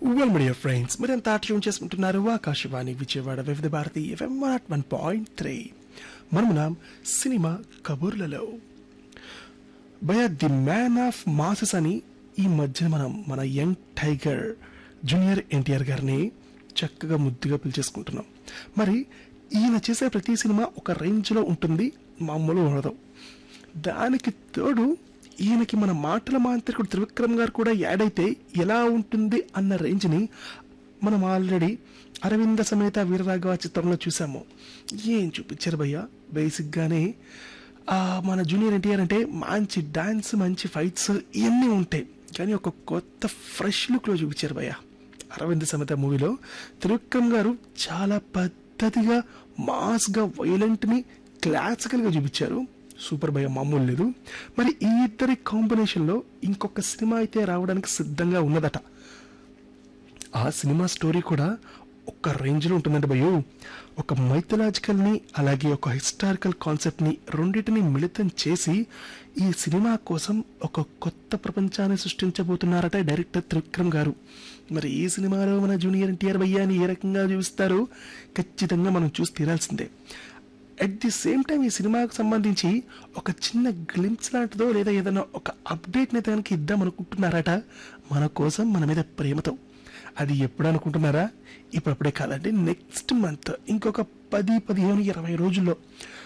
well media friends మీరంతా tune చేసుకుంటున్నారు Akashvani Vijayawada Vividh Bharati FM one one point three మనమున్నాం సినిమా కబుర్లలో భయ ది మ్యాన్ ఆఫ్ మాసెస్ అని ఈ మధ్య మనం మన యంగ్ టైగర్ జూనియర్ ఎన్టీఆర్ గారిని చక్కగా ముద్దుగా పిలిచేసుకుంటున్నాం మరి ఈయన చేసే ప్రతి సినిమా ఒక రేంజ్లో ఉంటుంది మామూలు ఉండదు దానికి తోడు ఈయనకి మన మాటల మాంత్రికుడు త్రివిక్రమ్ గారు కూడా యాడ్ అయితే ఎలా ఉంటుంది అన్న రేంజ్ని మనం ఆల్రెడీ అరవింద సమేత వీరరాఘవ చిత్రంలో చూసాము ఏం చూపించారు భయ్య బేసిక్గానే ఆ, మన జూనియర్ ఎన్టీఆర్ అంటే మంచి డాన్స్ మంచి ఫైట్స్ ఇవన్నీ ఉంటాయి కానీ ఒక కొత్త ఫ్రెష్ లుక్లో చూపించారు భయ్య అరవింద సమేత మూవీలో త్రివిక్రమ్ గారు చాలా పద్ధతిగా మాస్గా వైలెంట్ని క్లాసికల్గా చూపించారు సూపర్ భయ మామూలు లేదు మరి ఈ ఇద్దరి కాంబినేషన్లో ఇంకొక సినిమా అయితే రావడానికి సిద్ధంగా ఉన్నదట ఆ సినిమా స్టోరీ కూడా ఒక రేంజ్లో ఉంటుందండి భయో ఒక మైథలాజికల్ని అలాగే ఒక హిస్టారికల్ కాన్సెప్ట్ని రెండింటిని మిళితం చేసి ఈ సినిమా కోసం ఒక కొత్త ప్రపంచాన్ని సృష్టించబోతున్నారట డైరెక్టర్ త్రివిక్రమ్ గారు మరి ఈ సినిమాలో మన జూనియర్ ఎన్టీఆర్ భయ్యాని ఏ రకంగా చూపిస్తారో ఖచ్చితంగా మనం చూసి తీరాల్సిందే అట్ ది సేమ్ టైం ఈ సినిమాకు సంబంధించి ఒక చిన్న గ్లింప్స్ లాంటిదో లేదా ఏదైనా ఒక అప్డేట్ని కనుక ఇద్దాం అనుకుంటున్నారట మన కోసం మన మీద ప్రేమతో అది ఎప్పుడు అనుకుంటున్నారా ఇప్పుడప్పుడే కాదండి నెక్స్ట్ మంత్ ఇంకొక పది పదిహేను ఇరవై రోజుల్లో